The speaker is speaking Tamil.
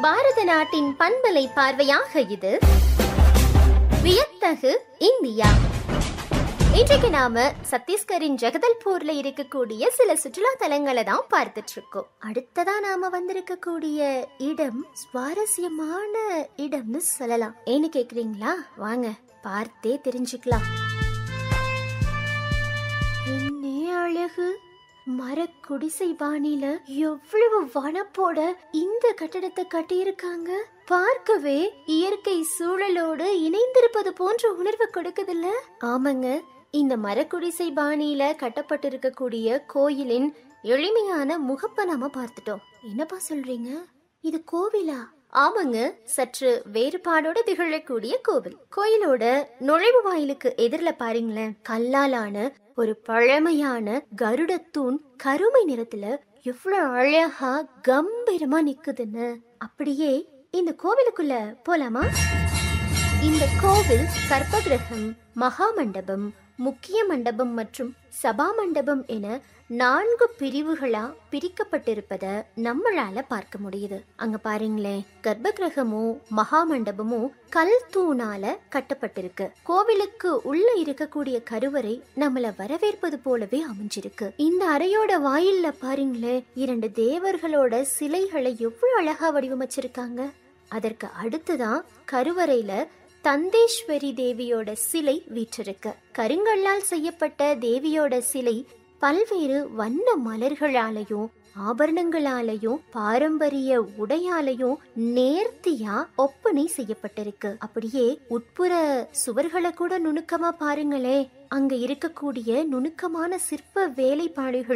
பாரத நாட்டின் பண்பலை பார்வையாக இது வியத்தகு இந்தியா இன்றைக்கு நாம சத்தீஸ்கரின் ஜெகதல்பூர்ல இருக்கக்கூடிய சில சுற்றுலா தலங்களை தான் பார்த்துட்டு இருக்கோம் அடுத்ததா நாம வந்திருக்கக்கூடிய இடம் சுவாரஸ்யமான இடம்னு சொல்லலாம் ஏன்னு கேக்குறீங்களா வாங்க பார்த்தே தெரிஞ்சுக்கலாம் என்ன அழகு மரக்குடிசை பாணியில எவ்வளவு வனப்போட இந்த கட்டடத்தை கட்டியிருக்காங்க பார்க்கவே இயற்கை சூழலோடு இணைந்திருப்பது போன்ற உணர்வு கொடுக்குதுல்ல ஆமாங்க இந்த மரக்குடிசை பாணியில கட்டப்பட்டிருக்கக்கூடிய கோயிலின் எளிமையான முகப்பை நாம பார்த்துட்டோம் என்னப்பா சொல்றீங்க இது கோவிலா ஆமாங்க சற்று வேறுபாடோட திகழக்கூடிய கோவில் கோயிலோட நுழைவு வாயிலுக்கு எதிரில பாருங்களேன் கல்லாலான ஒரு பழமையான கருடத்தூண் கருமை நிறத்துல எவ்வளவு அழகா கம்பீரமா நிக்குதுன்னு அப்படியே இந்த கோவிலுக்குள்ள போலாமா இந்த கோவில் கர்ப்பகிரகம் மகா மண்டபம் முக்கிய மண்டபம் மற்றும் சபா மண்டபம் என நான்கு பிரிவுகளா பிரிக்கப்பட்டிருப்பத நம்மளால பார்க்க முடியுது அங்க பாருங்களேன் கர்ப்பகிரகமும் மகா மண்டபமும் கல் தூணால கட்டப்பட்டிருக்கு கோவிலுக்கு உள்ள இருக்கக்கூடிய கருவறை நம்மள வரவேற்பது போலவே அமைஞ்சிருக்கு இந்த அறையோட வாயில்ல பாருங்களேன் இரண்டு தேவர்களோட சிலைகளை எவ்வளவு அழகா வடிவமைச்சிருக்காங்க அதற்கு அடுத்துதான் கருவறையில தந்தேஸ்வரி தேவியோட சிலை வீற்றிருக்கு கருங்கல்லால் செய்யப்பட்ட தேவியோட சிலை பல்வேறு வண்ண மலர்களாலையும் ஆபரணங்களாலையும் பாரம்பரிய உடையாலையும் நேர்த்தியா ஒப்பனை செய்யப்பட்டிருக்கு அப்படியே உட்புற சுவர்களை கூட நுணுக்கமா பாருங்களே அங்க இருக்கக்கூடிய நுணுக்கமான சிற்ப வேலைப்பாடுகள்